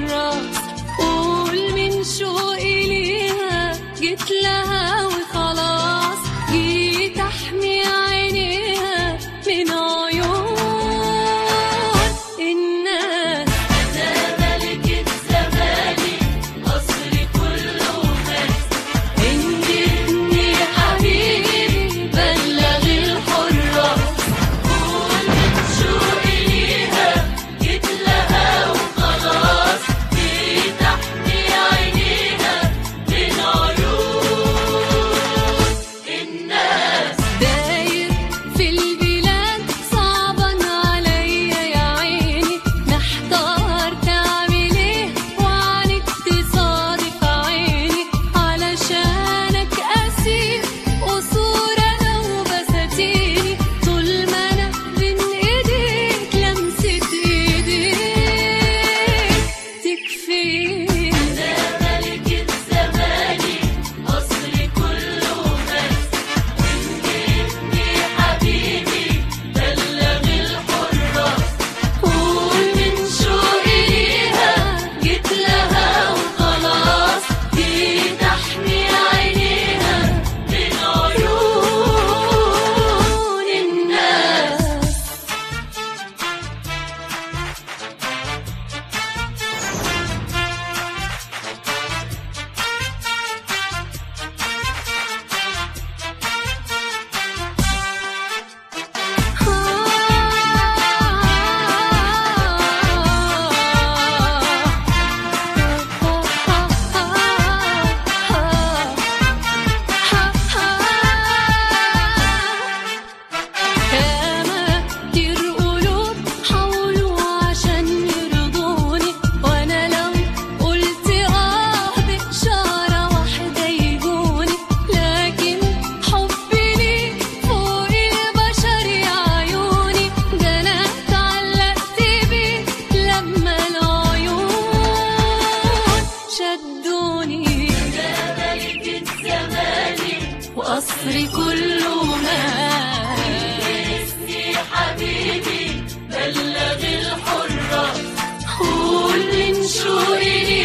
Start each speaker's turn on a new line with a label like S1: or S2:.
S1: الحراس قول من شوقي ليها جيت لها وخلاص جيت احمي عينيها من عيون الناس انا ملكة زماني قصري كله خاس اني ابني حبيبي بلغ الحراس قول من شوقي ليها جيت لها وخلاص جيت احمي عينيها من عيون الناس داير في البلاد صعبا عليا يا عيني محتار تعمل ايه وعنك تصادف عيني علشانك اسير قصور انا وبساتيني طول ما انا بين ايديك لمسة ايديك تكفيني انا ملكة زماني قصري كله خاس ابني حبيبي بلغ الحراس قول من شوقي ليها جيت لها وخلاص جيت احمي عينيها من عيون الناس ياما كتير قلوب حاولوا عشان يرضوني وانا لو قلت اه بإشارة واحدة يجوني لكن حبي ليك فوق البشر يا عيوني ده انا اتعلقت بيك لما العيون شدوني انا ملكة زماني وقصري كله مال اسمي حبيبي بلغ الحراس قول من شوقي